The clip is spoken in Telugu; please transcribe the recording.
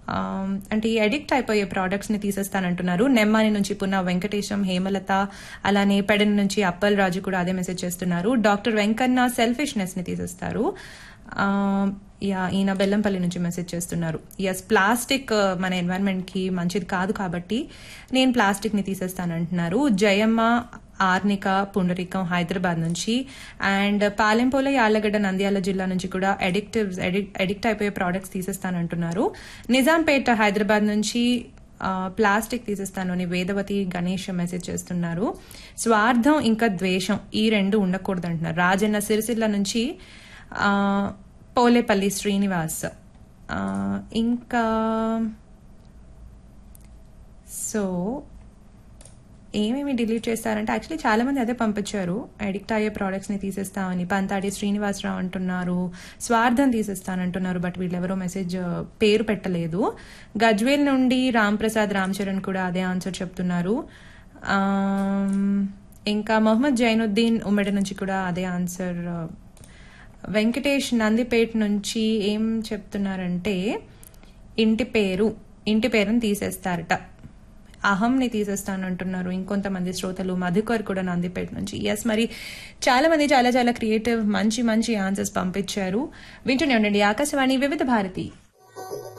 ఆమ్, అంటే ఈ అడిక్ట్ అయిపోయే ప్రోడక్ట్స్ ని తీసేస్తానంటున్నారు నెమ్మాని నుంచి పున్న వెంకటేశం హేమలత అలానే పెడన్ నుంచి అప్పల్ రాజు కూడా అదే మెసేజ్ చేస్తున్నారు డాక్టర్ వెంకన్న సెల్ఫిష్నెస్ ని తీసేస్తారు ఆమ్, యా ఈయన బెల్లంపల్లి నుంచి మెసేజ్ చేస్తున్నారు ఎస్ ప్లాస్టిక్ ఆ, మన ఎన్వైరన్మెంట్ కి మంచిది కాదు కాబట్టి నేను ప్లాస్టిక్ ని తీసేస్తానంటున్నారు జయమ్మ ఆర్నిక పుండరీకం హైదరాబాద్ నుంచి అండ్ పాలెంపోల యాళ్లగడ్డ నంద్యాల జిల్లా నుంచి కూడా అడిక్టివ్ అడిక్ట్ అయిపోయే ప్రోడక్ట్స్ తీసేస్తానంటున్నారు నిజాంపేట హైదరాబాద్ నుంచి ఆ, ప్లాస్టిక్ తీసేస్తాను అని వేదవతి గణేష్ మెసేజ్ చేస్తున్నారు స్వార్థం ఇంకా ద్వేషం ఈ రెండు ఉండకూడదు అంటున్నారు రాజన్న సిరిసిల్ల నుంచి ఆ, పోలేపల్లి శ్రీనివాస్ ఆ, ఇంకా సో ఏమేమి డిలీట్ చేస్తారంటే యాక్చువల్లీ చాలా మంది అదే పంపించారు అడిక్ట్ అయ్యే ప్రోడక్ట్స్ ని తీసేస్తామని పంతాడి శ్రీనివాసరావు అంటున్నారు స్వార్థం తీసేస్తానంటున్నారు బట్ వీళ్ళెవరో మెసేజ్ పేరు పెట్టలేదు గజ్వేల్ నుండి రామ్ ప్రసాద్ రామ్ చరణ్ కూడా అదే ఆన్సర్ చెప్తున్నారు ఆమ్, ఇంకా మొహమ్మద్ జైనుద్దీన్ ఉమ్మడి నుంచి కూడా అదే ఆన్సర్ వెంకటేష్ నందిపేట్ నుంచి ఏం చెప్తున్నారంటే ఇంటి పేరు ఇంటి పేరుని తీసేస్తారట అహంని తీసేస్తాను అంటున్నారు ఇంకొంతమంది శ్రోతలు మధుకర్ కూడా నందిపేట నుంచి ఎస్ మరి చాలా మంది చాలా చాలా క్రియేటివ్ మంచి మంచి ఆన్సర్స్ పంపించారు వింటూనే ఉండండి ఆకాశవాణి వివిధ భారతి